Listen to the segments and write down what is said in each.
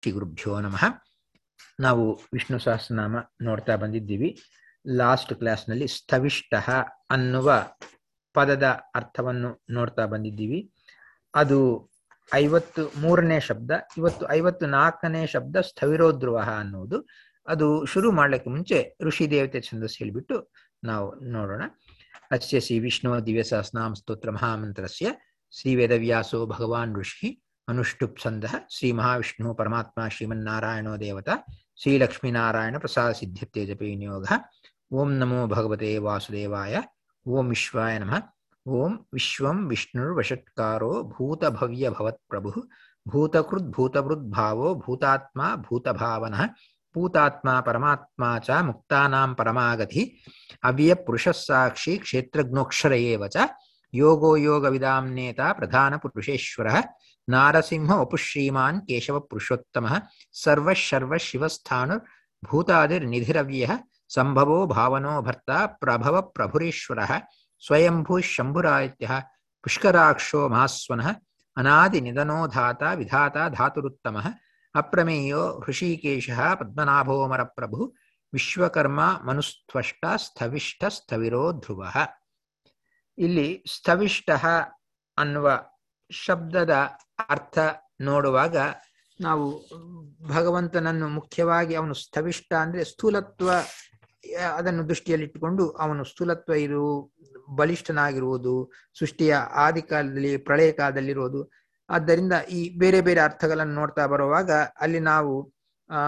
ಶ್ರೀ ಗುರುಭ್ಯೋ ನಮಃ ನಾವು ವಿಷ್ಣು ಸಹಸ್ರನಾಮ ನೋಡ್ತಾ ಬಂದಿದ್ದೀವಿ ಲಾಸ್ಟ್ ಕ್ಲಾಸ್ನಲ್ಲಿ ಸ್ಥವಿಷ್ಟ ಅನ್ನುವ ಪದದ ಅರ್ಥವನ್ನು ನೋಡ್ತಾ ಬಂದಿದ್ದೀವಿ ಅದು ಐವತ್ತು ಮೂರನೇ ಶಬ್ದ ಇವತ್ತು ಐವತ್ತು ನಾಲ್ಕನೇ ಶಬ್ದ ಸ್ಥವಿರೋಧ್ರುವ ಅನ್ನುವುದು ಅದು ಶುರು ಮಾಡ್ಲಿಕ್ಕೆ ಮುಂಚೆ ಋಷಿ ದೇವತೆ ಛಂದಸ್ ಹೇಳಿಬಿಟ್ಟು ನಾವು ನೋಡೋಣ ಅಸ್ಯ ಶ್ರೀ ವಿಷ್ಣು ದಿವ್ಯ ಸಹಸ್ರನಾಮ ಸ್ತೋತ್ರ ಮಹಾಮಂತ್ರಸ್ಯ ಶ್ರೀ ವೇದವ್ಯಾಸೋ ಭಗವಾನ್ ಋಷಿ ಅನುಷ್ಠುಪ್ ಛಂದ ಶ್ರೀ ಮಹಾವಿಷ್ಣು ಪರಮಾತ್ಮ ಶ್ರೀಮನ್ನಾರಾಯಣೋ ದೇವತಾ ಶ್ರೀ ಲಕ್ಷ್ಮೀನಾರಾಯಣ ಪ್ರಸಾದ ಸಿದ್ಧತೆ ಜಪೇ ವಿನಿಯೋಗ ಓಂ ನಮೋ ಭಗವತೆ ವಾಸುದೇವಾಯ ಓಂ ವಿಶ್ವಾಯ ನಮಃ ಓಂ ವಿಶ್ವಂ ವಿಷ್ಣುರ್ವಷಟ್ಕಾರೋ ಭೂತಭವ್ಯ ಭವತ್ ಪ್ರಭು ಭೂತಕೃದ್ ಭೂತವೃದ್ ಭಾವೋ ಭೂತಾತ್ಮ ಭೂತಭಾವನಃ ಭೂತಾತ್ಮ ಪರಮಾತ್ಮ ಚ ಮುಕ್ತಾನಾಂ ಪರಮಾಗತಿ ಅವ್ಯ ಪುರುಷಃ ಸಾಕ್ಷಿ ಕ್ಷೇತ್ರಜ್ಞೋಕ್ಷರ ಏವ ಚ ಯೋಗೋ ಯೋಗ ವಿದಾಂ ನೇತ ಪ್ರಧಾನ ಪುರುಷೇಶ್ವರ ನಾರಸಿಂಹ ವಪುಶ್ರೀಮಾನ್ ಕೇಶವ ಪುರುಷೋತ್ತಮ ಸರ್ವ ಶರ್ವ ಶಿವಸ್ಥಾನು ಭೂತಾದಿರ್ನಿಧಿರವ್ಯ ಸಂಭವೋ ಭಾವನೋ ಭರ್ತ ಪ್ರಭವ ಪ್ರಭುರೇಶ್ವರ ಸ್ವಯಂಭೂ ಶಂಭುರಾಯತ್ಯ ಪುಷ್ಕರಾಕ್ಷೋ ಮಹಾಸ್ವನಃ ಅನಾದಿ ನಿಧನೋ ಧಾತ ವಿಧಾತ ಧಾತುರುತ್ತಮ ಅಪ್ರಮೇಯೋ ಹೃಷಿಕೇಶ ಪದ್ಮನಾಭೋಮರ ಪ್ರಭು ವಿಶ್ವಕರ್ಮ ಮನುಸ್ತ್ವಷ್ಟ ಸ್ಥವಿಷ್ಟ ಸ್ಥವಿರೋ ಧ್ರುವ ಇಲ್ಲಿ ಸ್ಥವಿಷ್ಟ ಅನ್ನುವ ಶಬ್ದದ ಅರ್ಥ ನೋಡುವಾಗ ನಾವು ಭಗವಂತನನ್ನು ಮುಖ್ಯವಾಗಿ ಅವನು ಸ್ಥವಿಷ್ಟ ಅಂದ್ರೆ ಸ್ಥೂಲತ್ವ ಅದನ್ನು ದೃಷ್ಟಿಯಲ್ಲಿಟ್ಟುಕೊಂಡು ಅವನು ಸ್ಥೂಲತ್ವ ಇರು ಬಲಿಷ್ಠನಾಗಿರುವುದು ಸೃಷ್ಟಿಯ ಆದಿ ಕಾಲದಲ್ಲಿ ಪ್ರಳಯ ಕಾಲದಲ್ಲಿರುವುದು ಆದ್ದರಿಂದ ಈ ಬೇರೆ ಬೇರೆ ಅರ್ಥಗಳನ್ನು ನೋಡ್ತಾ ಬರುವಾಗ ಅಲ್ಲಿ ನಾವು ಆ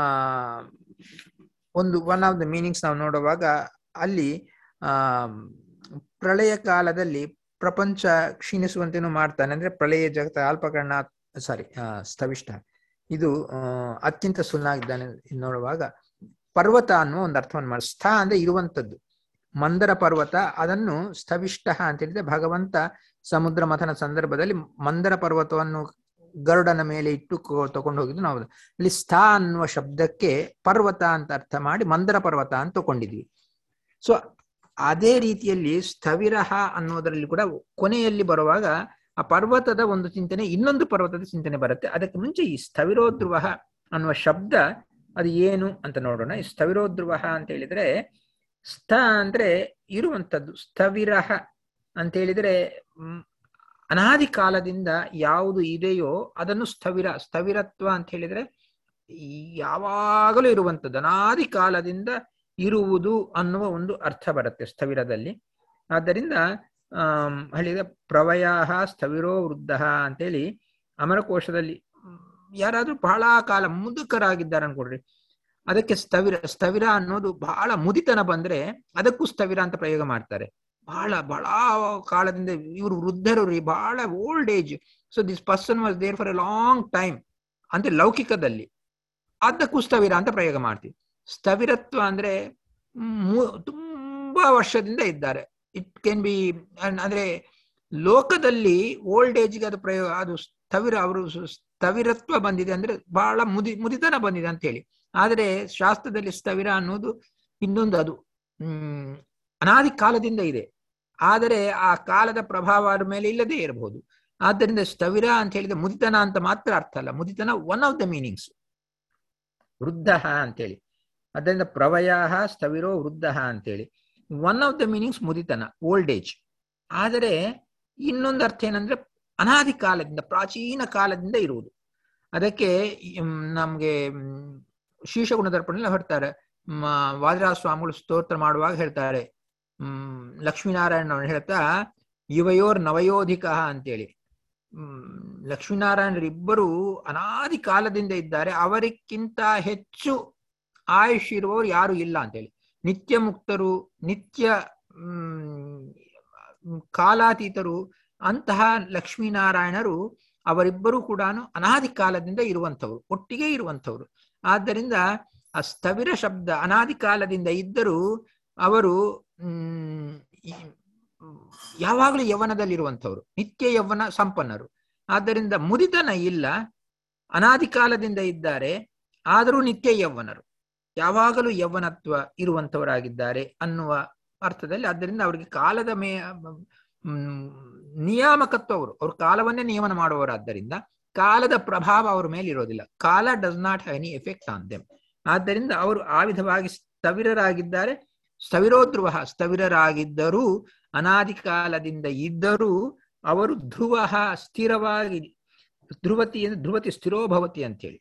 ಒಂದು ಒನ್ ಆಫ್ ದ ಮೀನಿಂಗ್ಸ್ ನಾವು ನೋಡುವಾಗ ಅಲ್ಲಿ ಆ ಪ್ರಳಯ ಕಾಲದಲ್ಲಿ ಪ್ರಪಂಚ ಕ್ಷೀಣಿಸುವಂತೇನು ಮಾಡ್ತಾನೆ ಅಂದ್ರೆ ಪ್ರಳಯ ಜಗತ್ತ ಅಲ್ಪಕರ್ಣ ಸಾರಿ ಸ್ಥವಿಷ್ಟ ಇದು ಅತ್ಯಂತ ಸುನ್ನಾಗಿದ್ದಾನೆ ನೋಡುವಾಗ ಪರ್ವತ ಅನ್ನುವ ಒಂದು ಅರ್ಥವನ್ನು ಮಾಡಿ ಸ್ಥ ಅಂದ್ರೆ ಇರುವಂತದ್ದು ಮಂದರ ಪರ್ವತ ಅದನ್ನು ಸ್ಥವಿಷ್ಟ ಅಂತ ಹೇಳಿದ್ರೆ ಭಗವಂತ ಸಮುದ್ರ ಮಥನ ಸಂದರ್ಭದಲ್ಲಿ ಮಂದರ ಪರ್ವತವನ್ನು ಗರುಡನ ಮೇಲೆ ಇಟ್ಟು ತಗೊಂಡು ಹೋಗಿದ್ದು ನಾವು ಇಲ್ಲಿ ಸ್ಥಾ ಅನ್ನುವ ಶಬ್ದಕ್ಕೆ ಪರ್ವತ ಅಂತ ಅರ್ಥ ಮಾಡಿ ಮಂದರ ಪರ್ವತ ಅಂತ ತಗೊಂಡಿದ್ವಿ ಸೊ ಅದೇ ರೀತಿಯಲ್ಲಿ ಸ್ಥವಿರಹ ಅನ್ನೋದರಲ್ಲಿ ಕೂಡ ಕೊನೆಯಲ್ಲಿ ಬರುವಾಗ ಆ ಪರ್ವತದ ಒಂದು ಚಿಂತನೆ ಇನ್ನೊಂದು ಪರ್ವತದ ಚಿಂತನೆ ಬರುತ್ತೆ ಅದಕ್ಕೆ ಮುಂಚೆ ಈ ಸ್ಥವಿರೋಧ್ರುವ ಅನ್ನುವ ಶಬ್ದ ಅದು ಏನು ಅಂತ ನೋಡೋಣ ಈ ಸ್ಥವಿರೋಧ್ರುವ ಅಂತ ಹೇಳಿದ್ರೆ ಸ್ಥ ಅಂದ್ರೆ ಇರುವಂಥದ್ದು ಸ್ಥವಿರಹ ಅಂತ ಹೇಳಿದ್ರೆ ಅನಾದಿ ಕಾಲದಿಂದ ಯಾವುದು ಇದೆಯೋ ಅದನ್ನು ಸ್ಥವಿರ ಸ್ಥವಿರತ್ವ ಅಂತ ಹೇಳಿದ್ರೆ ಯಾವಾಗಲೂ ಇರುವಂಥದ್ದು ಅನಾದಿ ಕಾಲದಿಂದ ಇರುವುದು ಅನ್ನುವ ಒಂದು ಅರ್ಥ ಬರುತ್ತೆ ಸ್ಥವಿರದಲ್ಲಿ ಆದ್ದರಿಂದ ಅಹ್ ಹೇಳಿದ್ರೆ ಪ್ರವಯಾಹ ಸ್ಥವಿರೋ ವೃದ್ಧ ಅಂತೇಳಿ ಅಮರಕೋಶದಲ್ಲಿ ಯಾರಾದ್ರೂ ಬಹಳ ಕಾಲ ಮುದುಕರಾಗಿದ್ದಾರೆ ಅನ್ಕೊಡ್ರಿ ಅದಕ್ಕೆ ಸ್ಥವಿರ ಸ್ಥವಿರ ಅನ್ನೋದು ಬಹಳ ಮುದಿತನ ಬಂದ್ರೆ ಅದಕ್ಕೂ ಸ್ಥವಿರ ಅಂತ ಪ್ರಯೋಗ ಮಾಡ್ತಾರೆ ಬಹಳ ಬಹಳ ಕಾಲದಿಂದ ಇವರು ವೃದ್ಧರು ರೀ ಬಹಳ old age so this person was there for a long time ಅಂದ್ರೆ ಲೌಕಿಕದಲ್ಲಿ ಅದಕ್ಕೂ ಸ್ಥವಿರ ಅಂತ ಪ್ರಯೋಗ ಮಾಡ್ತೀವಿ ಸ್ಥವಿರತ್ವ ಅಂದ್ರೆ ತುಂಬಾ ವರ್ಷದಿಂದ ಇದ್ದಾರೆ ಇಟ್ ಕ್ಯಾನ್ ಬಿ ಅಂದ್ರೆ ಲೋಕದಲ್ಲಿ ಓಲ್ಡ್ ಏಜ್ಗೆ ಅದು ಪ್ರಯೋಗ ಅದು ಸ್ಥವಿರ ಅವರು ಸ್ಥವಿರತ್ವ ಬಂದಿದೆ ಅಂದ್ರೆ ಬಹಳ ಮುದಿ ಮುದಿತನ ಬಂದಿದೆ ಅಂತ ಹೇಳಿ ಆದರೆ ಶಾಸ್ತ್ರದಲ್ಲಿ ಸ್ಥವಿರ ಅನ್ನೋದು ಇನ್ನೊಂದು ಅದು ಹ್ಮ್ ಅನಾದಿ ಕಾಲದಿಂದ ಇದೆ ಆದರೆ ಆ ಕಾಲದ ಪ್ರಭಾವ ಅವ್ರ ಮೇಲೆ ಇಲ್ಲದೆ ಇರಬಹುದು ಆದ್ದರಿಂದ ಸ್ಥವಿರ ಅಂತ ಹೇಳಿದ್ರೆ ಮುದಿತನ ಅಂತ ಮಾತ್ರ ಅರ್ಥ ಅಲ್ಲ ಮುದಿತನ ಒನ್ ಆಫ್ ದ ಮೀನಿಂಗ್ಸ್ ವೃದ್ಧ ಅಂತೇಳಿ ಅದರಿಂದ ಪ್ರವಯ ಸ್ಥವಿರೋ ವೃದ್ಧ ಅಂತೇಳಿ ಒನ್ ಆಫ್ ದ ಮೀನಿಂಗ್ಸ್ ಮುದಿತನ ಓಲ್ಡ್ ಏಜ್ ಆದರೆ ಇನ್ನೊಂದು ಅರ್ಥ ಏನಂದ್ರೆ ಅನಾದಿ ಕಾಲದಿಂದ ಪ್ರಾಚೀನ ಕಾಲದಿಂದ ಇರುವುದು ಅದಕ್ಕೆ ನಮ್ಗೆ ಶೀರ್ಷಗುಣ ದರ್ಪಣೆಲ್ಲ ಹೇಳ್ತಾರೆ ವಾದಿರಾಜ ಸ್ವಾಮಿಗಳು ಸ್ತೋತ್ರ ಮಾಡುವಾಗ ಹೇಳ್ತಾರೆ ಹ್ಮ್ ಲಕ್ಷ್ಮೀನಾರಾಯಣ ಹೇಳ್ತಾ ಯುವಯೋರ್ ನವಯೋಧಿಕ ಅಂತೇಳಿ ಹ್ಮ್ ಲಕ್ಷ್ಮೀನಾರಾಯಣರಿಬ್ಬರು ಅನಾದಿ ಕಾಲದಿಂದ ಇದ್ದಾರೆ ಅವರಿಗಿಂತ ಹೆಚ್ಚು ಆಯುಷ್ ಇರುವವರು ಯಾರು ಇಲ್ಲ ಅಂತೇಳಿ ನಿತ್ಯ ಮುಕ್ತರು ನಿತ್ಯ ಕಾಲಾತೀತರು ಅಂತಹ ಲಕ್ಷ್ಮೀನಾರಾಯಣರು ಅವರಿಬ್ಬರು ಕೂಡ ಅನಾದಿ ಕಾಲದಿಂದ ಇರುವಂಥವ್ರು ಒಟ್ಟಿಗೆ ಇರುವಂಥವ್ರು ಆದ್ದರಿಂದ ಆ ಸ್ಥವಿರ ಶಬ್ದ ಅನಾದಿ ಕಾಲದಿಂದ ಇದ್ದರೂ ಅವರು ಹ್ಮ್ ಯಾವಾಗಲೂ ಯೌವನದಲ್ಲಿರುವಂಥವ್ರು ನಿತ್ಯ ಯೌವನ ಸಂಪನ್ನರು ಆದ್ದರಿಂದ ಮುದಿತನ ಇಲ್ಲ ಅನಾದಿ ಕಾಲದಿಂದ ಇದ್ದಾರೆ ಆದರೂ ನಿತ್ಯ ಯೌವನರು ಯಾವಾಗಲೂ ಯೌವನತ್ವ ಇರುವಂಥವರಾಗಿದ್ದಾರೆ ಅನ್ನುವ ಅರ್ಥದಲ್ಲಿ ಆದ್ದರಿಂದ ಅವರಿಗೆ ಕಾಲದ ಮೇ ನಿಯಾಮಕತ್ವ ಅವರು ಅವ್ರ ಕಾಲವನ್ನೇ ನಿಯಮನ ಮಾಡುವವರಾದ್ದರಿಂದ ಕಾಲದ ಪ್ರಭಾವ ಅವರ ಮೇಲೆ ಇರೋದಿಲ್ಲ ಕಾಲ does not have any effect on them ಆದ್ದರಿಂದ ಅವರು ಆ ವಿಧವಾಗಿ ಸ್ಥವಿರರಾಗಿದ್ದಾರೆ ಸ್ಥವಿರೋಧ್ರುವ ಸ್ಥವಿರರಾಗಿದ್ದರೂ ಅನಾದಿ ಕಾಲದಿಂದ ಇದ್ದರೂ ಅವರು ಧ್ರುವ ಸ್ಥಿರವಾಗಿ ಧ್ರುವತಿ ಧ್ರುವತಿ ಸ್ಥಿರೋಭವತಿ ಅಂತೇಳಿ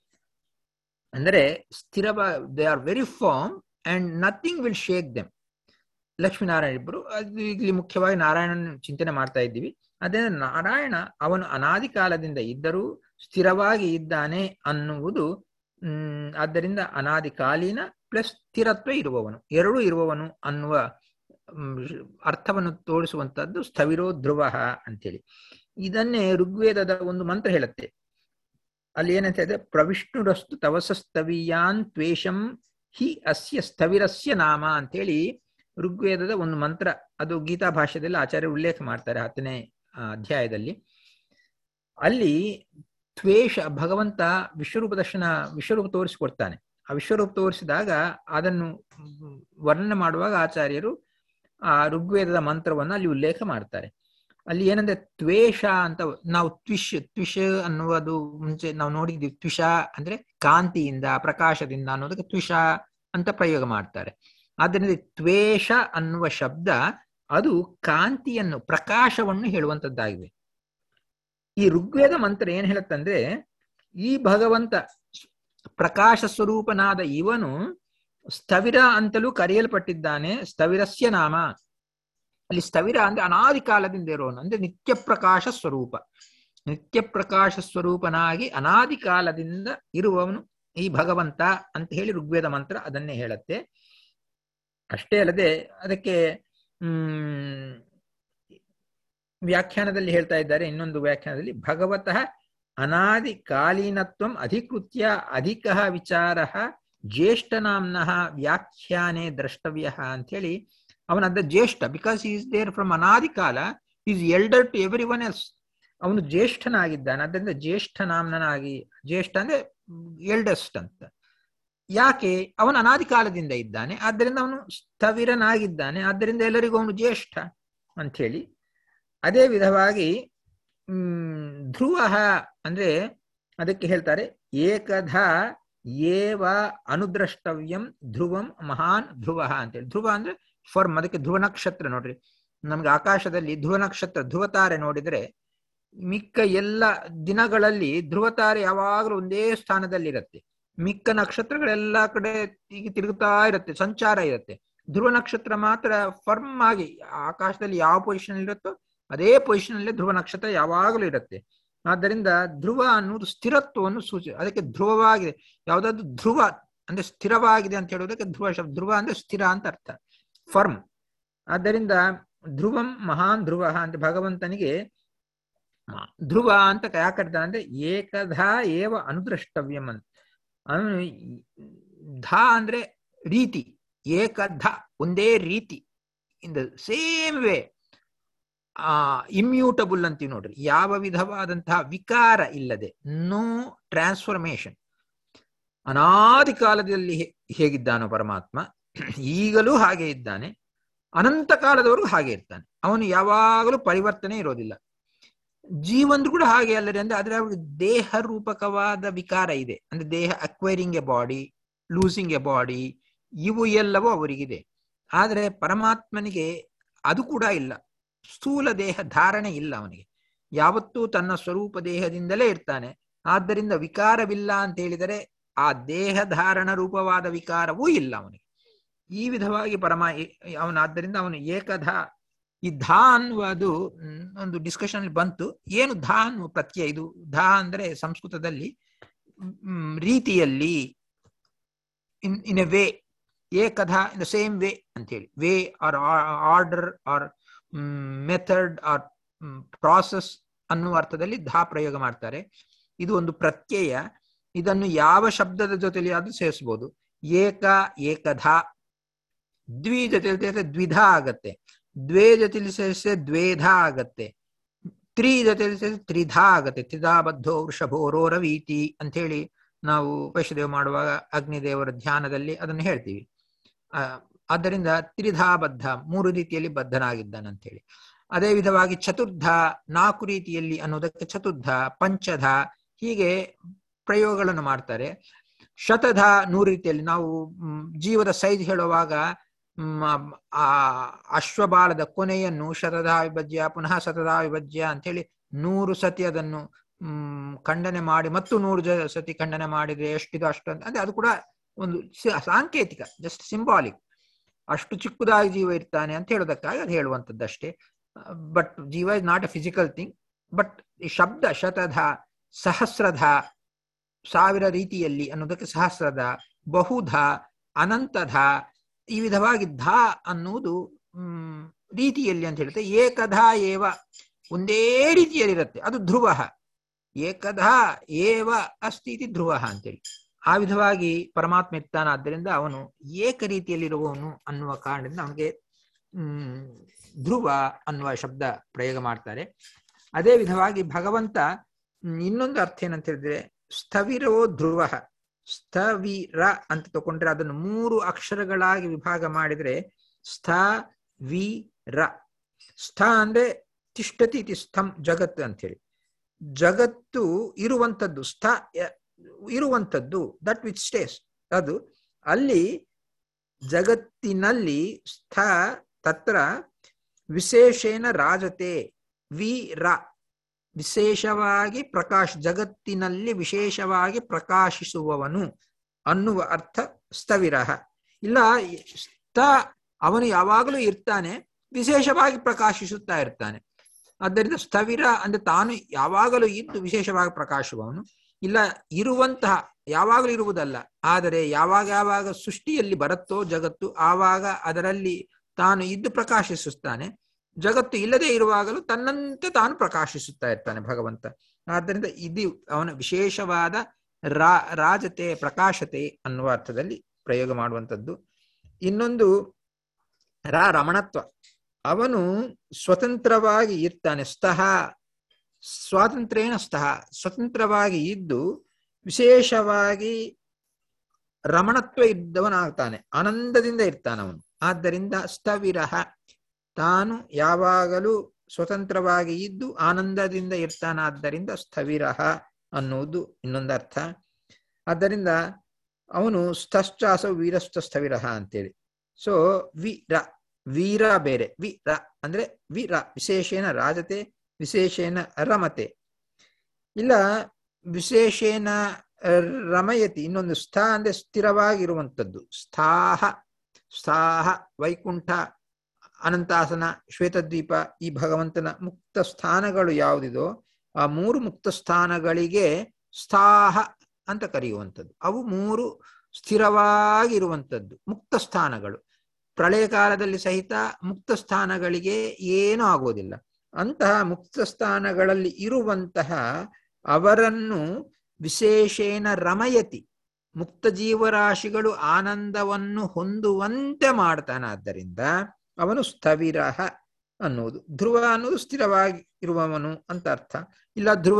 ಅಂದರೆ ಸ್ಥಿರವ they are very firm and nothing will shake them Lakshminarayana ಇಬ್ಬರು ಅದು ಇಲ್ಲಿ ಮುಖ್ಯವಾಗಿ ನಾರಾಯಣನ ಚಿಂತನೆ ಮಾಡ್ತಾ ಇದ್ದೀವಿ ಅದೇ ನಾರಾಯಣ ಅವನು ಅನಾದಿ ಕಾಲದಿಂದ ಇದ್ದರೂ ಸ್ಥಿರವಾಗಿ ಇದ್ದಾನೆ ಅನ್ನುವುದು ಹ್ಮ್ ಆದ್ದರಿಂದ ಅನಾದಿ ಕಾಲೀನ ಪ್ಲಸ್ ಸ್ಥಿರತ್ವ ಇರುವವನು ಎರಡೂ ಇರುವವನು ಅನ್ನುವ ಅರ್ಥವನ್ನು ತೋರಿಸುವಂತದ್ದು ಸ್ಥವಿರೋ ಧ್ರುವ ಅಂತೇಳಿ ಇದನ್ನೇ ಋಗ್ವೇದದ ಒಂದು ಮಂತ್ರ ಹೇಳುತ್ತೆ ಅಲ್ಲಿ ಏನಂತ ಇದೆ ಪ್ರವಿಷ್ಣುರಸ್ತು ತವಸಸ್ತವೀಯಾನ್ ತ್ವೇಷಂ ಹಿ ಅಸ್ಯ ಸ್ಥವಿರಸ್ಯ ನಾಮ ಅಂತೇಳಿ ಋಗ್ವೇದದ ಒಂದು ಮಂತ್ರ ಅದು ಗೀತಾ ಭಾಷೆಯಲ್ಲಿ ಆಚಾರ್ಯ ಉಲ್ಲೇಖ ಮಾಡ್ತಾರೆ ಹತ್ತನೇ ಅಧ್ಯಾಯದಲ್ಲಿ ಅಲ್ಲಿ ತ್ವೇಷ ಭಗವಂತ ವಿಶ್ವರೂಪ ದರ್ಶನ ವಿಶ್ವರೂಪ ತೋರಿಸಿಕೊಡ್ತಾನೆ ಆ ವಿಶ್ವರೂಪ ತೋರಿಸಿದಾಗ ಅದನ್ನು ವರ್ಣನೆ ಮಾಡುವಾಗ ಆಚಾರ್ಯರು ಆ ಋಗ್ವೇದದ ಮಂತ್ರವನ್ನು ಅಲ್ಲಿ ಉಲ್ಲೇಖ ಮಾಡ್ತಾರೆ ಅಲ್ಲಿ ಏನಂದ್ರೆ ತ್ವೇಷ ಅಂತ ನಾವು ತ್ವಿಷ್ ತ್ವಿಷ್ ಅನ್ನುವುದು ಮುಂಚೆ ನಾವು ನೋಡಿದ್ವಿ ತ್ವಿಷ ಅಂದ್ರೆ ಕಾಂತಿಯಿಂದ ಪ್ರಕಾಶದಿಂದ ಅನ್ನೋದಕ್ಕೆ ತ್ವಿಷ ಅಂತ ಪ್ರಯೋಗ ಮಾಡ್ತಾರೆ ಆದ್ದರಿಂದ ತ್ವೇಷ ಅನ್ನುವ ಶಬ್ದ ಅದು ಕಾಂತಿಯನ್ನು ಪ್ರಕಾಶವನ್ನು ಹೇಳುವಂತದ್ದಾಗಿದೆ ಈ ಋಗ್ವೇದ ಮಂತ್ರ ಏನ್ ಹೇಳುತ್ತಂದ್ರೆ ಈ ಭಗವಂತ ಪ್ರಕಾಶ ಸ್ವರೂಪನಾದ ಇವನು ಸ್ಥವಿರ ಅಂತಲೂ ಕರೆಯಲ್ಪಟ್ಟಿದ್ದಾನೆ ಸ್ಥವಿರಸ್ಯ ನಾಮ ಅಲ್ಲಿ ಸ್ಥವಿರ ಅಂದ್ರೆ ಅನಾದಿ ಕಾಲದಿಂದ ಇರೋನು ಅಂದ್ರೆ ನಿತ್ಯ ಪ್ರಕಾಶ ಸ್ವರೂಪ ನಿತ್ಯ ಪ್ರಕಾಶ ಸ್ವರೂಪನಾಗಿ ಅನಾದಿ ಕಾಲದಿಂದ ಇರುವವನು ಈ ಭಗವಂತ ಅಂತ ಹೇಳಿ ಋಗ್ವೇದ ಮಂತ್ರ ಅದನ್ನೇ ಹೇಳುತ್ತೆ ಅಷ್ಟೇ ಅಲ್ಲದೆ ಅದಕ್ಕೆ ಹ್ಮ್ ವ್ಯಾಖ್ಯಾನದಲ್ಲಿ ಹೇಳ್ತಾ ಇದ್ದಾರೆ ಇನ್ನೊಂದು ವ್ಯಾಖ್ಯಾನದಲ್ಲಿ ಭಗವತಃ ಅನಾದಿ ಕಾಲೀನತ್ವಂ ಅಧಿಕೃತ್ಯ ಅಧಿಕ ವಿಚಾರ ಜ್ಯೇಷ್ಠನಾಮ್ನಃ ವ್ಯಾಖ್ಯಾನೆ ದ್ರಷ್ಟವ್ಯ ಅಂತ ಹೇಳಿ ಅವನದ್ದ ಜ್ಯೇಷ್ಠ ಬಿಕಾಸ್ ಈಸ್ ದೇರ್ ಫ್ರಮ್ ಅನಾದಿ ಕಾಲ is elder to everyone else ಅವನು ಜ್ಯೇಷ್ಠನಾಗಿದ್ದಾನೆ ಅದರಿಂದ ಜ್ಯೇಷ್ಠ ನಾಮ್ನಾಗಿ ಜ್ಯೇಷ್ಠ ಅಂದ್ರೆ ಎಲ್ಡೆಸ್ಟ್ ಅಂತ ಯಾಕೆ ಅವನು ಅನಾದಿ ಕಾಲದಿಂದ ಇದ್ದಾನೆ ಆದ್ದರಿಂದ ಅವನು ಸ್ಥವಿರನಾಗಿದ್ದಾನೆ ಆದ್ದರಿಂದ ಎಲ್ಲರಿಗೂ ಅವನು ಜ್ಯೇಷ್ಠ ಅಂಥೇಳಿ ಅದೇ ವಿಧವಾಗಿ ಹ್ಮ್ ಧ್ರುವ ಅಂದ್ರೆ ಅದಕ್ಕೆ ಹೇಳ್ತಾರೆ ಏಕಧ ಏವ ಅನುದ್ರಷ್ಟವ್ಯಂ ಧ್ರುವಂ ಮಹಾನ್ ಧ್ರುವ ಅಂತೇಳಿ ಧ್ರುವ ಅಂದ್ರೆ ಫರ್ಮ್ ಅದಕ್ಕೆ ಧ್ರುವ ನಕ್ಷತ್ರ ನೋಡ್ರಿ ನಮ್ಗೆ ಆಕಾಶದಲ್ಲಿ ಧ್ರುವ ನಕ್ಷತ್ರ ಧ್ರುವತಾರೆ ನೋಡಿದ್ರೆ ಮಿಕ್ಕ ಎಲ್ಲ ದಿನಗಳಲ್ಲಿ ಧ್ರುವತಾರೆ ಯಾವಾಗಲೂ ಒಂದೇ ಸ್ಥಾನದಲ್ಲಿ ಇರುತ್ತೆ ಮಿಕ್ಕ ನಕ್ಷತ್ರಗಳೆಲ್ಲ ಕಡೆ ಈಗ ತಿರುಗುತ್ತಾ ಇರುತ್ತೆ ಸಂಚಾರ ಇರುತ್ತೆ ಧ್ರುವ ನಕ್ಷತ್ರ ಮಾತ್ರ ಫರ್ಮ್ ಆಗಿ ಆಕಾಶದಲ್ಲಿ ಯಾವ ಪೊಸಿಷನ್ ಇರುತ್ತೋ ಅದೇ ಪೊಸಿಷನ್ ಅಲ್ಲೇ ಧ್ರುವ ನಕ್ಷತ್ರ ಯಾವಾಗಲೂ ಇರುತ್ತೆ ಆದ್ದರಿಂದ ಧ್ರುವ ಅನ್ನುವುದು ಸ್ಥಿರತ್ವವನ್ನು ಸೂಚಿ ಅದಕ್ಕೆ ಧ್ರುವವಾಗಿದೆ ಯಾವುದಾದ್ರು ಧ್ರುವ ಅಂದ್ರೆ ಸ್ಥಿರವಾಗಿದೆ ಅಂತ ಹೇಳೋದಕ್ಕೆ ಧ್ರುವ ಶಬ್ದ ಧ್ರುವ ಅಂದ್ರೆ ಸ್ಥಿರ ಅಂತ ಅರ್ಥ ಫರ್ಮ್ ಆದ್ದರಿಂದ ಧ್ರುವಂ ಮಹಾನ್ ಧ್ರುವ ಅಂತ ಭಗವಂತನಿಗೆ ಧ್ರುವ ಅಂತ ಯಾಕೆ ಕರೀತಾನೆ ಅಂದ್ರೆ ಏಕಧ ಏವ ಅನುದ್ರಷ್ಟವ್ಯಂ ಅಂತ ಅವನು ಧ ಅಂದ್ರೆ ರೀತಿ ಏಕಧ ಒಂದೇ ರೀತಿ ಇನ್ ದ ಸೇಮ್ ವೇ ಆ ಇಮ್ಯೂಟಬಲ್ ಅಂತೀವಿ ನೋಡ್ರಿ ಯಾವ ವಿಧವಾದಂತಹ ವಿಕಾರ ಇಲ್ಲದೆ ನೋ ಟ್ರಾನ್ಸ್ಫಾರ್ಮೇಶನ್ ಅನಾದಿ ಕಾಲದಲ್ಲಿ ಹೇಗಿದ್ದಾನೋ ಪರಮಾತ್ಮ ಈಗಲೂ ಹಾಗೆ ಇದ್ದಾನೆ ಅನಂತ ಕಾಲದವರೆಗೂ ಹಾಗೆ ಇರ್ತಾನೆ ಅವನು ಯಾವಾಗಲೂ ಪರಿವರ್ತನೆ ಇರೋದಿಲ್ಲ ಜೀವಂದ್ರು ಕೂಡ ಹಾಗೆ ಅಲ್ಲದೆ ಅಂದ್ರೆ ಅದ್ರ ದೇಹ ರೂಪಕವಾದ ವಿಕಾರ ಇದೆ ಅಂದ್ರೆ ದೇಹ acquiring a body losing a body ಇವು ಎಲ್ಲವೂ ಅವರಿಗಿದೆ ಆದರೆ ಪರಮಾತ್ಮನಿಗೆ ಅದು ಕೂಡ ಇಲ್ಲ ಸ್ಥೂಲ ದೇಹ ಧಾರಣೆ ಇಲ್ಲ ಅವನಿಗೆ ಯಾವತ್ತೂ ತನ್ನ ಸ್ವರೂಪ ದೇಹದಿಂದಲೇ ಇರ್ತಾನೆ ಆದ್ದರಿಂದ ವಿಕಾರವಿಲ್ಲ ಅಂತ ಹೇಳಿದರೆ ಆ ದೇಹ ಧಾರಣ ರೂಪವಾದ ವಿಕಾರವೂ ಇಲ್ಲ ಅವನಿಗೆ ಈ ವಿಧವಾಗಿ ಪರಮ ಅವನ ಆದ್ದರಿಂದ ಅವನು ಏಕಧ ಈ ಧಾ ಅನ್ನುವುದು ಒಂದು ಡಿಸ್ಕಷನ್ ಬಂತು ಏನು ಧಾ ಅನ್ನುವ ಪ್ರತ್ಯಯ ಇದು ಧಾ ಅಂದ್ರೆ ಸಂಸ್ಕೃತದಲ್ಲಿ ರೀತಿಯಲ್ಲಿ ಇನ್ ಇನ್ ಎ ವೇ ಏಕಧ ಇನ್ ದ ಸೇಮ್ ವೇ ಅಂತೇಳಿ way or order or method or process ಅನ್ನುವ ಅರ್ಥದಲ್ಲಿ ಧಾ ಪ್ರಯೋಗ ಮಾಡ್ತಾರೆ ಇದು ಒಂದು ಪ್ರತ್ಯಯ ಇದನ್ನು ಯಾವ ಶಬ್ದದ ಜೊತೆಲಿ ಆದ್ರೂ ಸೇರಿಸಬಹುದು ಏಕ ಏಕಧ ದ್ವಿ ಜೊತೆಲಿ ಸೇರಿಸಿದ್ರೆ ದ್ವಿಧ ಆಗತ್ತೆ ದ್ವೇ ಜೊತೆಲಿ ಸೇರಿಸಿದ್ರೆ ದ್ವೇಧ ಆಗತ್ತೆ ತ್ರಿ ಜೊತೆಲಿ ಸೇರಿಸಿ ತ್ರಿಧಾ ಆಗತ್ತೆ ತ್ರಿಧಾಬದ್ಧೋ ವೃಷಭೋ ರವೀತಿ ಅಂತ ಹೇಳಿ ನಾವು ವೈಷ್ಣದೇವ ಮಾಡುವಾಗ ಅಗ್ನಿದೇವರ ಧ್ಯಾನದಲ್ಲಿ ಅದನ್ನು ಹೇಳ್ತೀವಿ ಆ ಆದ್ದರಿಂದ ತ್ರಿಧಾಬದ್ಧ ಮೂರು ರೀತಿಯಲ್ಲಿ ಬದ್ಧನಾಗಿದ್ದಾನಂತ ಹೇಳಿ ಅದೇ ವಿಧವಾಗಿ ಚತುರ್ಧ ನಾಲ್ಕು ರೀತಿಯಲ್ಲಿ ಅನ್ನೋದಕ್ಕೆ ಚತುರ್ಧ ಪಂಚಧ ಹೀಗೆ ಪ್ರಯೋಗಗಳನ್ನು ಮಾಡ್ತಾರೆ ಶತಧ ನೂರು ರೀತಿಯಲ್ಲಿ ನಾವು ಮ್, ಜೀವದ ಸೈಜ್ ಹೇಳುವಾಗ ಮ್, ಆ ಅಶ್ವಬಾಲದ ಕೊನೆಯನ್ನು ಶತಧ ವಿಭಜ್ಯ ಪುನಃ ಶತಧ ವಿಭಜ್ಯ ಅಂತ ಹೇಳಿ ನೂರು ಸತಿ ಅದನ್ನು ಮ್, ಖಂಡನೆ ಮಾಡಿ ಮತ್ತು ನೂರು ಜ ಸತಿ ಖಂಡನೆ ಮಾಡಿದ್ರೆ ಎಷ್ಟಿದೆ ಅಷ್ಟು ಅಂತ ಅಂದ್ರೆ ಅದು ಕೂಡ ಒಂದು ಸ- ಸಾಂಕೇತಿಕ ಜಸ್ಟ್ ಸಿಂಬಾಲಿಕ್ ಅಷ್ಟು ಚಿಕ್ಕದಾಗಿ ಜೀವ ಇರ್ತಾನೆ ಅಂತ ಹೇಳೋದಕ್ಕಾಗಿ ಅದು ಹೇಳುವಂಥದ್ದಷ್ಟೇ ಬಟ್ ಜೀವ is not a physical thing but ಈ ಶಬ್ದ ಶತಧ ಸಹಸ್ರಧ ಸಾವಿರ ರೀತಿಯಲ್ಲಿ ಅನ್ನೋದಕ್ಕೆ ಸಹಸ್ರದ ಬಹುಧ ಅನಂತಧ ಈ ವಿಧವಾಗಿ ಧ ಅನ್ನುವುದು ಹ್ಮ್ ರೀತಿಯಲ್ಲಿ ಅಂತ ಹೇಳುತ್ತೆ ಏಕಧ ಏವ ಒಂದೇ ರೀತಿಯಲ್ಲಿರುತ್ತೆ ಅದು ಧ್ರುವ ಏಕಧ ಏವ ಅಸ್ತಿ ಇತಿ ಧ್ರುವ ಅಂತೇಳಿ ಆ ವಿಧವಾಗಿ ಪರಮಾತ್ಮ ಇರ್ತಾನ ಆದ್ದರಿಂದ ಅವನು ಏಕ ರೀತಿಯಲ್ಲಿರುವವನು ಅನ್ನುವ ಕಾರಣದಿಂದ ಅವನಿಗೆ ಹ್ಮ್ ಧ್ರುವ ಅನ್ನುವ ಶಬ್ದ ಪ್ರಯೋಗ ಮಾಡ್ತಾರೆ ಅದೇ ವಿಧವಾಗಿ ಭಗವಂತ ಹ್ಮ್, ಇನ್ನೊಂದು ಅರ್ಥ ಏನಂತ ಹೇಳಿದ್ರೆ ಸ್ಥವಿರೋ ಧ್ರುವ ಸ್ಥವಿರ ಅಂತ ತಗೊಂಡ್ರೆ ಅದನ್ನು ಮೂರು ಅಕ್ಷರಗಳಾಗಿ ವಿಭಾಗ ಮಾಡಿದ್ರೆ ಸ್ಥ ವಿ ರ ಸ್ಥ ಅಂದ್ರೆ ತಿಷ್ಟತಿ ಇತಿ ಸ್ಥಂ ಜಗತ್ ಅಂತ ಹೇಳಿ ಜಗತ್ತು ಇರುವಂತದ್ದು ಸ್ಥ ಯ- ಇರುವಂತದ್ದು ದಟ್ ವಿಚ್ ಸ್ಟೇಸ್ ಅದು ಅಲ್ಲಿ ಜಗತ್ತಿನಲ್ಲಿ ಸ್ಥ ತತ್ರ ವಿಶೇಷೇನ ರಾಜತೆ ವಿ ರ ವಿಶೇಷವಾಗಿ ಪ್ರಕಾಶ್ ಜಗತ್ತಿನಲ್ಲಿ ವಿಶೇಷವಾಗಿ ಪ್ರಕಾಶಿಸುವವನು ಅನ್ನುವ ಅರ್ಥ ಸ್ಥವಿರಹ ಇಲ್ಲ ಸ್ಥ ಅವನು ಯಾವಾಗಲೂ ಇರ್ತಾನೆ ವಿಶೇಷವಾಗಿ ಪ್ರಕಾಶಿಸುತ್ತಾ ಇರ್ತಾನೆ ಆದ್ದರಿಂದ ಸ್ಥವಿರ ಅಂದ್ರೆ ತಾನು ಯಾವಾಗಲೂ ಇದ್ದು ವಿಶೇಷವಾಗಿ ಪ್ರಕಾಶುವವನು ಇಲ್ಲ ಇರುವಂತಹ ಯಾವಾಗಲೂ ಇರುವುದಲ್ಲ ಆದರೆ ಯಾವಾಗ ಯಾವಾಗ ಸೃಷ್ಟಿಯಲ್ಲಿ ಬರುತ್ತೋ ಜಗತ್ತು ಆವಾಗ ಅದರಲ್ಲಿ ತಾನು ಇದ್ದು ಪ್ರಕಾಶಿಸುತ್ತಾನೆ ಜಗತ್ತು ಇಲ್ಲದೆ ಇರುವಾಗಲೂ ತನ್ನಂತೆ ತಾನು ಪ್ರಕಾಶಿಸುತ್ತಾ ಇರ್ತಾನೆ ಭಗವಂತ ಆದ್ದರಿಂದ ಇದು ಅವನ ವಿಶೇಷವಾದ ರಾ ರಾಜತೆ ಪ್ರಕಾಶತೆ ಅನ್ನುವ ಅರ್ಥದಲ್ಲಿ ಪ್ರಯೋಗ ಮಾಡುವಂಥದ್ದು ಇನ್ನೊಂದು ರಾ ರಮಣತ್ವ ಅವನು ಸ್ವತಂತ್ರವಾಗಿ ಇರ್ತಾನೆ ಸ್ತಃ ಸ್ವಾತಂತ್ರ್ಯೇನ ಸ್ತಃ ಸ್ವತಂತ್ರವಾಗಿ ಇದ್ದು ವಿಶೇಷವಾಗಿ ರಮಣತ್ವ ಇದ್ದವನಾಗ್ತಾನೆ ಆನಂದದಿಂದ ಇರ್ತಾನೆ ಅವನು ಆದ್ದರಿಂದ ಸ್ಥವಿರಹ ತಾನು ಯಾವಾಗಲೂ ಸ್ವತಂತ್ರವಾಗಿ ಇದ್ದು ಆನಂದದಿಂದ ಇರ್ತಾನಾದ್ದರಿಂದ ಸ್ಥವಿರಹ ಅನ್ನುವುದು ಇನ್ನೊಂದು ಅರ್ಥ ಆದ್ದರಿಂದ ಅವನು ಸ್ಥಶ್ಚಾಸ ವೀರಸ್ಥ ಸ್ಥವಿರಹ ಅಂತೇಳಿ ಸೊ ವೀರ ವೀರ ಬೇರೆ ವೀರ ಅಂದ್ರೆ ವೀರ ವಿಶೇಷೇನ ರಾಜತೆ ವಿಶೇಷೇನ ರಮತೆ ಇಲ್ಲ ವಿಶೇಷೇನ ರಮಯತಿ ಇನ್ನೊಂದು ಸ್ಥಾ ಅಂದ್ರೆ ಸ್ಥಿರವಾಗಿರುವಂಥದ್ದು ಸ್ಥಾಹ ಸ್ಥಾಹ ವೈಕುಂಠ ಅನಂತಾಸನ ಶ್ವೇತದ್ವೀಪ ಈ ಭಗವಂತನ ಮುಕ್ತ ಸ್ಥಾನಗಳು ಯಾವುದಿದೋ ಆ ಮೂರು ಮುಕ್ತ ಸ್ಥಾನಗಳಿಗೆ ಸ್ಥಾಹ ಅಂತ ಕರೆಯುವಂಥದ್ದು ಅವು ಮೂರು ಸ್ಥಿರವಾಗಿರುವಂಥದ್ದು ಮುಕ್ತ ಸ್ಥಾನಗಳು ಪ್ರಳಯ ಕಾಲದಲ್ಲಿ ಸಹಿತ ಮುಕ್ತ ಸ್ಥಾನಗಳಿಗೆ ಏನೂ ಆಗೋದಿಲ್ಲ ಅಂತಹ ಮುಕ್ತ ಸ್ಥಾನಗಳಲ್ಲಿ ಇರುವಂತಹ ಅವರನ್ನು ವಿಶೇಷೇನ ರಮಯತಿ ಮುಕ್ತ ಜೀವರಾಶಿಗಳು ಆನಂದವನ್ನು ಹೊಂದುವಂತೆ ಮಾಡ್ತಾನಾದ್ದರಿಂದ ಅವನು ಸ್ಥವಿರಹ ಅನ್ನುವುದು ಧ್ರುವ ಅನ್ನೋದು ಸ್ಥಿರವಾಗಿ ಇರುವವನು ಅಂತ ಅರ್ಥ ಇಲ್ಲ ಧ್ರುವ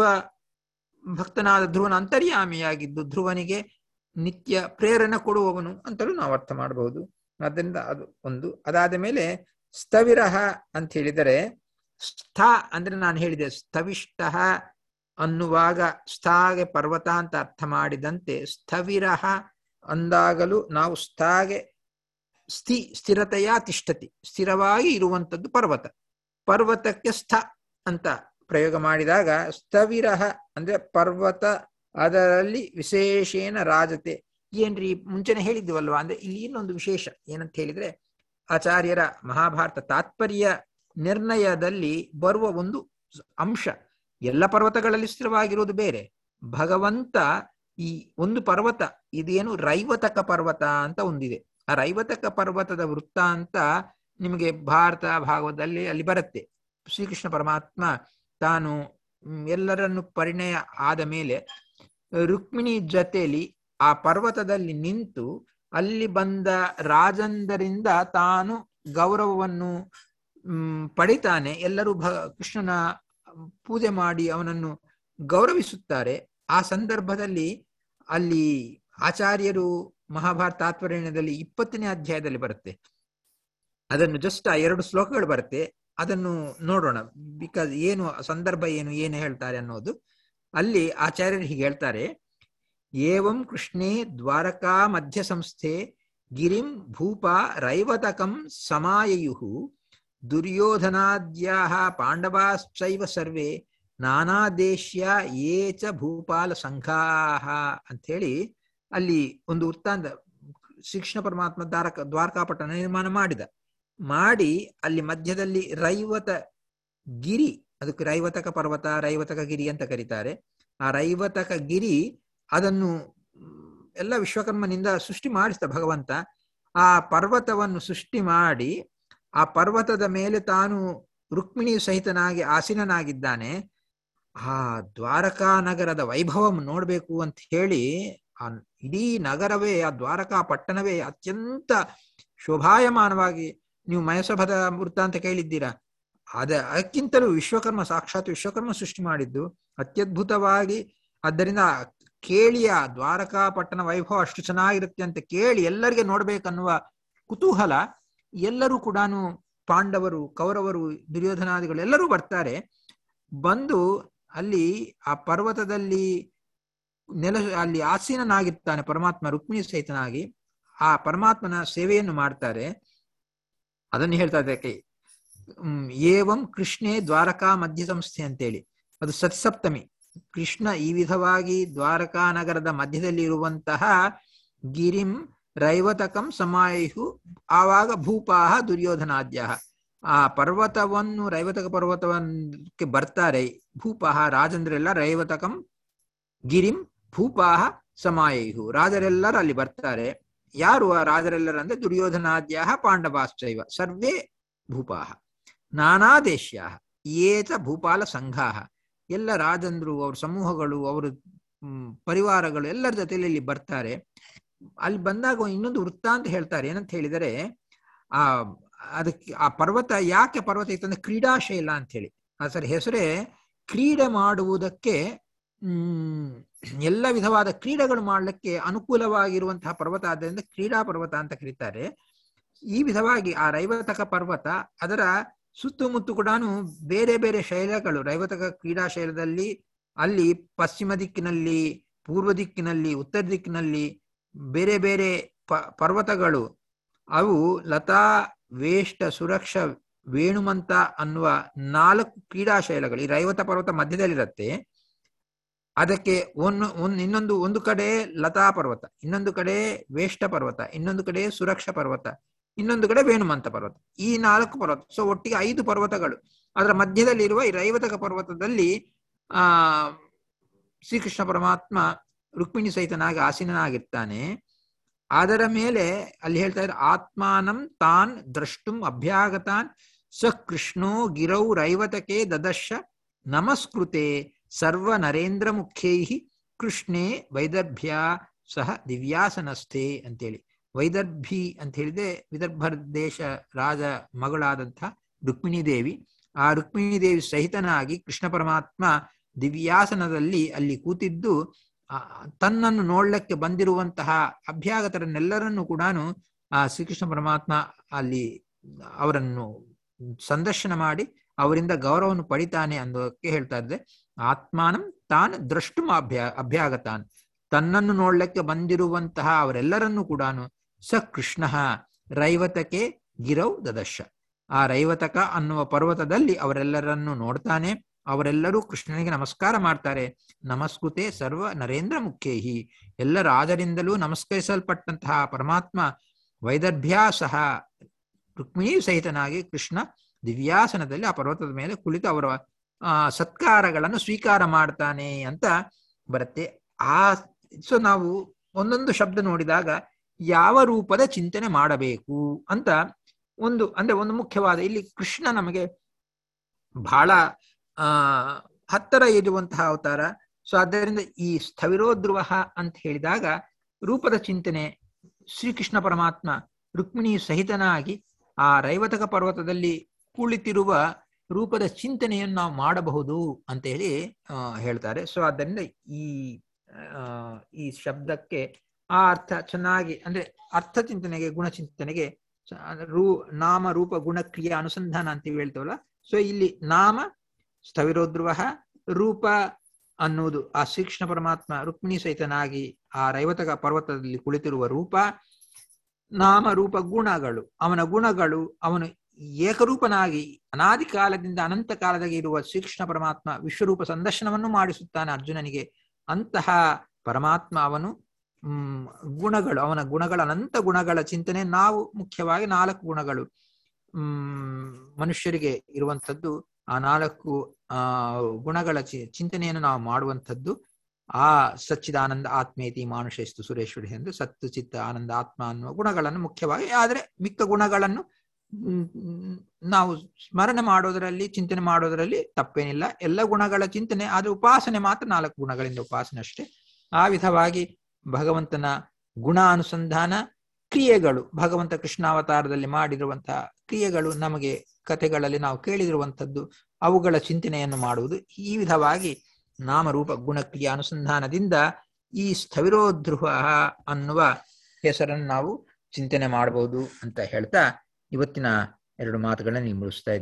ಭಕ್ತನಾದ ಧ್ರುವನ ಅಂತರ್ಯಾಮಿಯಾಗಿದ್ದು ಧ್ರುವನಿಗೆ ನಿತ್ಯ ಪ್ರೇರಣೆ ಕೊಡುವವನು ಅಂತಲೂ ನಾವು ಅರ್ಥ ಮಾಡಬಹುದು ಆದ್ದರಿಂದ ಅದು ಒಂದು ಅದಾದ ಮೇಲೆ ಸ್ಥವಿರಹ ಅಂತ ಹೇಳಿದರೆ ಸ್ಥ ಅಂದ್ರೆ ನಾನು ಹೇಳಿದೆ ಸ್ಥವಿಷ್ಟ ಅನ್ನುವಾಗ ಸ್ಥಾಗೆ ಪರ್ವತ ಅಂತ ಅರ್ಥ ಮಾಡಿದಂತೆ ಸ್ಥವಿರಹ ಅಂದಾಗಲೂ ನಾವು ಸ್ಥಾಗೆ ಸ್ಥಿ ಸ್ಥಿರತೆಯ ತಿಷ್ಠತಿ ಸ್ಥಿರವಾಗಿ ಇರುವಂಥದ್ದು ಪರ್ವತ ಪರ್ವತಕ್ಕೆ ಸ್ಥ ಅಂತ ಪ್ರಯೋಗ ಮಾಡಿದಾಗ ಸ್ಥವಿರಹ ಅಂದ್ರೆ ಪರ್ವತ ಅದರಲ್ಲಿ ವಿಶೇಷೇನ ರಾಜತೆ ಏನ್ರಿ ಮುಂಚೆನೆ ಹೇಳಿದ್ವಲ್ವಾ ಅಂದ್ರೆ ಇಲ್ಲಿ ಇನ್ನೊಂದು ವಿಶೇಷ ಏನಂತ ಹೇಳಿದ್ರೆ ಆಚಾರ್ಯರ ಮಹಾಭಾರತ ತಾತ್ಪರ್ಯ ನಿರ್ಣಯದಲ್ಲಿ ಬರುವ ಒಂದು ಅಂಶ ಎಲ್ಲ ಪರ್ವತಗಳಲ್ಲಿ ಸ್ಥಿರವಾಗಿರುವುದು ಬೇರೆ ಭಗವಂತ ಈ ಒಂದು ಪರ್ವತ ಇದೇನು ರೈವತಕ ಪರ್ವತ ಅಂತ ಒಂದಿದೆ ಆ ರೈವತಕ ಪರ್ವತದ ವೃತ್ತ ಅಂತ ನಿಮಗೆ ಭಾರತ ಭಾಗವತದಲ್ಲಿ ಅಲ್ಲಿ ಬರುತ್ತೆ ಶ್ರೀಕೃಷ್ಣ ಪರಮಾತ್ಮ ತಾನು ಎಲ್ಲರನ್ನು ಪರಿಣಯ ಆದ ಮೇಲೆ ರುಕ್ಮಿಣಿ ಜೊತೆಯಲ್ಲಿ ಆ ಪರ್ವತದಲ್ಲಿ ನಿಂತು ಅಲ್ಲಿ ಬಂದ ರಾಜಂದರಿಂದ ತಾನು ಗೌರವವನ್ನು ಪಡಿತಾನೆ ಎಲ್ಲರೂ ಭ ಕೃಷ್ಣನ ಪೂಜೆ ಮಾಡಿ ಅವನನ್ನು ಗೌರವಿಸುತ್ತಾರೆ ಆ ಸಂದರ್ಭದಲ್ಲಿ ಅಲ್ಲಿ ಆಚಾರ್ಯರು ಮಹಾಭಾರತ ತಾತ್ಪರ್ಯದಲ್ಲಿ ಇಪ್ಪತ್ತನೇ ಅಧ್ಯಾಯದಲ್ಲಿ ಬರುತ್ತೆ ಅದನ್ನು ಜಸ್ಟ್ ಆ ಎರಡು ಶ್ಲೋಕಗಳು ಬರುತ್ತೆ ಅದನ್ನು ನೋಡೋಣ ಬಿಕಾಸ್ ಏನು ಸಂದರ್ಭ ಏನು ಏನು ಹೇಳ್ತಾರೆ ಅನ್ನೋದು ಅಲ್ಲಿ ಆಚಾರ್ಯರು ಹೀಗೆ ಹೇಳ್ತಾರೆ ಏವಂ ಕೃಷ್ಣೇ ದ್ವಾರಕಾ ಮಧ್ಯ ಸಂಸ್ಥೆ ಗಿರಿಂ ಭೂಪ ರೈವತಕಂ ಸಮಾಯಯು ದುರ್ಯೋಧನಾದ್ಯಾ ಪಾಂಡವಾಶ್ಚೈವ ಸರ್ವೇ ನಾನಾ ದೇಶ್ಯ ಯೇ ಚ ಭೂಪಾಲ ಸಂಘಾಹ ಅಂಥೇಳಿ ಅಲ್ಲಿ ಒಂದು ವೃತ್ತಾಂತ ಶ್ರೀಕೃಷ್ಣ ಪರಮಾತ್ಮ ದ್ವಾರಕ ದ್ವಾರಕಾಪಟ್ಟಣ ನಿರ್ಮಾಣ ಮಾಡಿದ ಮಾಡಿ ಅಲ್ಲಿ ಮಧ್ಯದಲ್ಲಿ ರೈವತ ಗಿರಿ ಅದಕ್ಕೆ ರೈವತಕ ಪರ್ವತ ರೈವತಕ ಗಿರಿ ಅಂತ ಕರೀತಾರೆ ಆ ರೈವತಕ ಗಿರಿ ಅದನ್ನು ಎಲ್ಲ ವಿಶ್ವಕರ್ಮನಿಂದ ಸೃಷ್ಟಿ ಮಾಡಿಸಿದ ಭಗವಂತ ಆ ಪರ್ವತವನ್ನು ಸೃಷ್ಟಿ ಮಾಡಿ ಆ ಪರ್ವತದ ಮೇಲೆ ತಾನು ರುಕ್ಮಿಣಿ ಸಹಿತನಾಗಿ ಆಸೀನನಾಗಿದ್ದಾನೆ ಆ ದ್ವಾರಕಾ ನಗರದ ವೈಭವ ನೋಡ್ಬೇಕು ಅಂತ ಹೇಳಿ ಆ ಇಡೀ ನಗರವೇ ಆ ದ್ವಾರಕಾ ಪಟ್ಟಣವೇ ಅತ್ಯಂತ ಶೋಭಾಯಮಾನವಾಗಿ ನೀವು ಮಯಸಭದ ವೃತ್ತಾಂತ ಕೇಳಿದ್ದೀರಾ ಅದ ಅದಕ್ಕಿಂತಲೂ ವಿಶ್ವಕರ್ಮ ಸಾಕ್ಷಾತ್ ವಿಶ್ವಕರ್ಮ ಸೃಷ್ಟಿ ಮಾಡಿದ್ದು ಅತ್ಯದ್ಭುತವಾಗಿ ಆದ್ದರಿಂದ ಕೇಳಿಯ ದ್ವಾರಕಾ ಪಟ್ಟಣ ವೈಭವ ಅಷ್ಟು ಚೆನ್ನಾಗಿರುತ್ತೆ ಅಂತ ಕೇಳಿ ಎಲ್ಲರಿಗೆ ನೋಡ್ಬೇಕನ್ನುವ ಕುತೂಹಲ ಎಲ್ಲರೂ ಕೂಡ ಪಾಂಡವರು ಕೌರವರು ದುರ್ಯೋಧನಾದಿಗಳು ಎಲ್ಲರೂ ಬರ್ತಾರೆ ಬಂದು ಅಲ್ಲಿ ಆ ಪರ್ವತದಲ್ಲಿ ನೆಲ ಅಲ್ಲಿ ಆಸೀನನಾಗಿರ್ತಾನೆ ಪರಮಾತ್ಮ ರುಕ್ಮಿಣಿ ಸಹಿತನಾಗಿ ಆ ಪರಮಾತ್ಮನ ಸೇವೆಯನ್ನು ಮಾಡ್ತಾರೆ ಅದನ್ನು ಹೇಳ್ತಾ ಇದಕ್ಕೆ ಹ್ಮ್ ಏವಂ ಕೃಷ್ಣೇ ದ್ವಾರಕಾ ಮಧ್ಯ ಸಂಸ್ಥೆ ಅಂತೇಳಿ ಅದು ಸತ್ಸಪ್ತಮಿ ಕೃಷ್ಣ ಈ ವಿಧವಾಗಿ ದ್ವಾರಕಾ ನಗರದ ಮಧ್ಯದಲ್ಲಿ ಇರುವಂತಹ ಗಿರಿಂ ರೈವತಕಂ ಸಮಾಯು ಆವಾಗ ಭೂಪಾಹ ದುರ್ಯೋಧನಾದ್ಯ ಆ ಪರ್ವತವನ್ನು ರೈವತಕ ಪರ್ವತವಕ್ಕೆ ಬರ್ತಾರೆ ಭೂಪಾಹ ರಾಜಂದ್ರೆಲ್ಲ ರೈವತಕಂ ಗಿರಿಂ ಭೂಪಾಹ ಸಮಾಯು ರಾಜರೆಲ್ಲರೂ ಅಲ್ಲಿ ಬರ್ತಾರೆ ಯಾರು ಆ ರಾಜರೆಲ್ಲರ ಅಂದ್ರೆ ದುರ್ಯೋಧನಾದ್ಯ ಪಾಂಡವಾಶ್ಚೈವ ಸರ್ವೇ ಭೂಪಾಹ ನಾನಾ ದೇಶ್ಯ ಏತ ಭೂಪಾಲ ಸಂಘಾಹ ಎಲ್ಲ ರಾಜಂದ್ರು ಅವ್ರ ಸಮೂಹಗಳು ಅವರು ಪರಿವಾರಗಳು ಎಲ್ಲರ ಜೊತೆಯಲ್ಲಿ ಇಲ್ಲಿ ಬರ್ತಾರೆ ಅಲ್ಲಿ ಬಂದಾಗ ಇನ್ನೊಂದು ವೃತ್ತಾಂತ ಹೇಳ್ತಾರೆ ಏನಂತ ಹೇಳಿದರೆ ಆ ಅದಕ್ಕೆ ಆ ಪರ್ವತ ಯಾಕೆ ಪರ್ವತ ಇತ್ತಂದ್ರೆ ಕ್ರೀಡಾಶೈಲ ಅಂತ ಹೇಳಿ ಆ ಸರಿ ಹೆಸರೇ ಕ್ರೀಡೆ ಮಾಡುವುದಕ್ಕೆ ಹ್ಮ್ ಎಲ್ಲ ವಿಧವಾದ ಕ್ರೀಡೆಗಳು ಮಾಡಲಿಕ್ಕೆ ಅನುಕೂಲವಾಗಿರುವಂತಹ ಪರ್ವತ ಆದ್ದರಿಂದ ಕ್ರೀಡಾ ಪರ್ವತ ಅಂತ ಕರೀತಾರೆ ಈ ವಿಧವಾಗಿ ಆ ರೈವತಕ ಪರ್ವತ ಅದರ ಸುತ್ತಮುತ್ತ ಕೂಡ ಬೇರೆ ಬೇರೆ ಶೈಲಗಳು ರೈವತಕ ಕ್ರೀಡಾ ಶೈಲದಲ್ಲಿ ಅಲ್ಲಿ ಪಶ್ಚಿಮ ದಿಕ್ಕಿನಲ್ಲಿ ಪೂರ್ವ ದಿಕ್ಕಿನಲ್ಲಿ ಉತ್ತರ ದಿಕ್ಕಿನಲ್ಲಿ ಬೇರೆ ಬೇರೆ ಪ ಪರ್ವತಗಳು ಅವು ಲತಾ ವೇಷ್ಟ ಸುರಕ್ಷ ವೇಣುಮಂತ ಅನ್ನುವ ನಾಲ್ಕು ಕ್ರೀಡಾಶೈಲಗಳು ಈ ರೈವತ ಪರ್ವತ ಮಧ್ಯದಲ್ಲಿರುತ್ತೆ ಅದಕ್ಕೆ ಒಂದು ಒಂದು ಇನ್ನೊಂದು ಒಂದು ಕಡೆ ಲತಾ ಪರ್ವತ ಇನ್ನೊಂದು ಕಡೆ ವೇಷ್ಟ ಪರ್ವತ ಇನ್ನೊಂದು ಕಡೆ ಸುರಕ್ಷ ಪರ್ವತ ಇನ್ನೊಂದು ಕಡೆ ವೇಣುಮಂತ ಪರ್ವತ ಈ ನಾಲ್ಕು ಪರ್ವತ ಸೊ ಒಟ್ಟಿಗೆ ಐದು ಪರ್ವತಗಳು ಅದರ ಮಧ್ಯದಲ್ಲಿರುವ ಈ ರೈವತಕ ಪರ್ವತದಲ್ಲಿ ಆ ಶ್ರೀಕೃಷ್ಣ ಪರಮಾತ್ಮ ರುಕ್ಮಿಣಿ ಸಹಿತನಾಗಿ ಆಸೀನನಾಗಿರ್ತಾನೆ ಅದರ ಮೇಲೆ ಅಲ್ಲಿ ಹೇಳ್ತಾ ಇದ್ದಾರೆ ಆತ್ಮಾನಂ ತಾನ್ ದ್ರಷ್ಟುಂ ಅಭ್ಯಾಗತಾನ್ ಸ ಕೃಷ್ಣೋ ಗಿರೌ ರೈವತಕೆ ದದಶ ನಮಸ್ಕೃತೆ ಸರ್ವ ನರೇಂದ್ರ ಮುಖ್ಯೈ ಕೃಷ್ಣೇ ವೈದರ್ಭ್ಯ ಸಹ ದಿವ್ಯಾಸನಸ್ಥೆ ಅಂತೇಳಿ ವೈದರ್ಭಿ ಅಂತ ಹೇಳಿದ್ರೆ ವಿದರ್ಭ ದೇಶ ರಾಜ ಮಗಳಾದಂಥ ರುಕ್ಮಿಣಿ ದೇವಿ ಆ ರುಕ್ಮಿಣಿ ದೇವಿ ಸಹಿತನಾಗಿ ಕೃಷ್ಣ ಪರಮಾತ್ಮ ದಿವ್ಯಾಸನದಲ್ಲಿ ಅಲ್ಲಿ ಕೂತಿದ್ದು ತನ್ನನ್ನು ನೋಡ್ಲಿಕ್ಕೆ ಬಂದಿರುವಂತಹ ಅಭ್ಯಾಗತರನ್ನೆಲ್ಲರನ್ನು ಕೂಡ ಆ ಶ್ರೀಕೃಷ್ಣ ಪರಮಾತ್ಮ ಅಲ್ಲಿ ಅವರನ್ನು ಸಂದರ್ಶನ ಮಾಡಿ ಅವರಿಂದ ಗೌರವವನ್ನು ಪಡಿತಾನೆ ಅನ್ನೋದಕ್ಕೆ ಹೇಳ್ತಾ ಇದ್ದೆ ಆತ್ಮಾನಂ ತಾನ್ ದ್ರಷ್ಟುಮ ಅಭ್ಯಾ ಅಭ್ಯಾಗತಾನ್ ತನ್ನನ್ನು ನೋಡ್ಲಿಕ್ಕೆ ಬಂದಿರುವಂತಹ ಅವರೆಲ್ಲರನ್ನೂ ಕೂಡ ಸ ಕೃಷ್ಣ ರೈವತಕ್ಕೆ ಗಿರೌ ದದಶ ಆ ರೈವತಕ ಅನ್ನುವ ಪರ್ವತದಲ್ಲಿ ಅವರೆಲ್ಲರನ್ನು ನೋಡ್ತಾನೆ ಅವರೆಲ್ಲರೂ ಕೃಷ್ಣನಿಗೆ ನಮಸ್ಕಾರ ಮಾಡ್ತಾರೆ ನಮಸ್ಕೃತೆ ಸರ್ವ ನರೇಂದ್ರ ಮುಖ್ಯೇಹಿ ಎಲ್ಲ ರಾಜರಿಂದಲೂ ನಮಸ್ಕರಿಸಲ್ಪಟ್ಟಂತಹ ಪರಮಾತ್ಮ ವೈದರ್ಭ್ಯಾ ಸಹ ರುಕ್ಮಿಣಿ ಸಹಿತನಾಗಿ ಕೃಷ್ಣ ದಿವ್ಯಾಸನದಲ್ಲಿ ಆ ಪರ್ವತದ ಮೇಲೆ ಕುಳಿತು ಅವರ ಆ ಸತ್ಕಾರಗಳನ್ನು ಸ್ವೀಕಾರ ಮಾಡ್ತಾನೆ ಅಂತ ಬರುತ್ತೆ ಆ ಸೊ ನಾವು ಒಂದೊಂದು ಶಬ್ದ ನೋಡಿದಾಗ ಯಾವ ರೂಪದ ಚಿಂತನೆ ಮಾಡಬೇಕು ಅಂತ ಒಂದು ಅಂದ್ರೆ ಒಂದು ಮುಖ್ಯವಾದ ಇಲ್ಲಿ ಕೃಷ್ಣ ನಮಗೆ ಬಹಳ ಆ ಹತ್ತರ ಇರುವಂತಹ ಅವತಾರ ಸೊ ಆದ್ದರಿಂದ ಈ ಸ್ಥವಿರೋಧ್ರುವ ಅಂತ ಹೇಳಿದಾಗ ರೂಪದ ಚಿಂತನೆ ಶ್ರೀಕೃಷ್ಣ ಪರಮಾತ್ಮ ರುಕ್ಮಿಣಿ ಸಹಿತನಾಗಿ ಆ ರೈವತಕ ಪರ್ವತದಲ್ಲಿ ಕುಳಿತಿರುವ ರೂಪದ ಚಿಂತನೆಯನ್ನು ನಾವು ಮಾಡಬಹುದು ಅಂತ ಹೇಳಿ ಹೇಳ್ತಾರೆ ಸೊ ಆದ್ದರಿಂದ ಈ ಈ ಶಬ್ದಕ್ಕೆ ಆ ಅರ್ಥ ಚೆನ್ನಾಗಿ ಅಂದ್ರೆ ಅರ್ಥ ಚಿಂತನೆಗೆ ಗುಣಚಿಂತನೆಗೆ ರೂ ನಾಮ ರೂಪ ಗುಣ ಕ್ರಿಯೆ ಅನುಸಂಧಾನ ಅಂತೀವಿ ಹೇಳ್ತೇವಲ್ಲ ಸೊ ಇಲ್ಲಿ ನಾಮ ಸ್ಥವಿರೋಧ್ರುವ ರೂಪ ಅನ್ನುವುದು ಆ ಶ್ರೀಕೃಷ್ಣ ಪರಮಾತ್ಮ ರುಕ್ಮಿಣಿ ಸಹಿತನಾಗಿ ಆ ರೈವತಕ ಪರ್ವತದಲ್ಲಿ ಕುಳಿತಿರುವ ರೂಪ ನಾಮ ರೂಪ ಗುಣಗಳು ಅವನ ಗುಣಗಳು ಅವನು ಏಕರೂಪನಾಗಿ ಅನಾದಿ ಕಾಲದಿಂದ ಅನಂತ ಕಾಲದಾಗಿ ಇರುವ ಶ್ರೀಕೃಷ್ಣ ಪರಮಾತ್ಮ ವಿಶ್ವರೂಪ ಸಂದರ್ಶನವನ್ನು ಮಾಡಿಸುತ್ತಾನೆ ಅರ್ಜುನನಿಗೆ ಅಂತಹ ಪರಮಾತ್ಮ ಅವನು ಹ್ಮ್ ಗುಣಗಳು ಅವನ ಗುಣಗಳ ಅನಂತ ಗುಣಗಳ ಚಿಂತನೆ ನಾವು ಮುಖ್ಯವಾಗಿ ನಾಲ್ಕು ಗುಣಗಳು ಹ್ಮ್ ಮನುಷ್ಯರಿಗೆ ಇರುವಂಥದ್ದು ಆ ನಾಲ್ಕು ಆ ಗುಣಗಳ ಚಿಂತನೆಯನ್ನು ನಾವು ಮಾಡುವಂಥದ್ದು ಆ ಸಚ್ಚಿದಾನಂದ ಆತ್ಮೇತಿ ಮಾನುಷೇಸ್ತು ಸುರೇಶ್ವರಿ ಎಂದು ಸತ್ತು ಚಿತ್ತ ಆನಂದ ಆತ್ಮ ಅನ್ನುವ ಗುಣಗಳನ್ನು ಮುಖ್ಯವಾಗಿ ಆದರೆ ಮಿಕ್ಕ ಗುಣಗಳನ್ನು ನಾವು ಸ್ಮರಣೆ ಮಾಡೋದರಲ್ಲಿ ಚಿಂತನೆ ಮಾಡೋದರಲ್ಲಿ ತಪ್ಪೇನಿಲ್ಲ ಎಲ್ಲ ಗುಣಗಳ ಚಿಂತನೆ ಆದ್ರೆ ಉಪಾಸನೆ ಮಾತ್ರ ನಾಲ್ಕು ಗುಣಗಳಿಂದ ಉಪಾಸನೆ ಅಷ್ಟೇ ಆ ವಿಧವಾಗಿ ಭಗವಂತನ ಗುಣ ಅನುಸಂಧಾನ ಕ್ರಿಯೆಗಳು ಭಗವಂತ ಕೃಷ್ಣಾವತಾರದಲ್ಲಿ ಮಾಡಿರುವಂತಹ ಕ್ರಿಯೆಗಳು ನಮಗೆ ಕಥೆಗಳಲ್ಲಿ ನಾವು ಕೇಳಿದಿರುವಂಥದ್ದು ಅವುಗಳ ಚಿಂತನೆಯನ್ನು ಮಾಡುವುದು ಈ ವಿಧವಾಗಿ ನಾಮರೂಪ ಗುಣಕ್ರಿಯೆ ಅನುಸಂಧಾನದಿಂದ ಈ ಸ್ಥವಿರೋಧ್ರುವ ಅನ್ನುವ ಹೆಸರನ್ನು ನಾವು ಚಿಂತನೆ ಮಾಡಬಹುದು ಅಂತ ಹೇಳ್ತಾ ಇವತ್ತಿನ ಎರಡು ಮಾತುಗಳನ್ನು ನೀವು ಮುಗಿಸ್ತಾ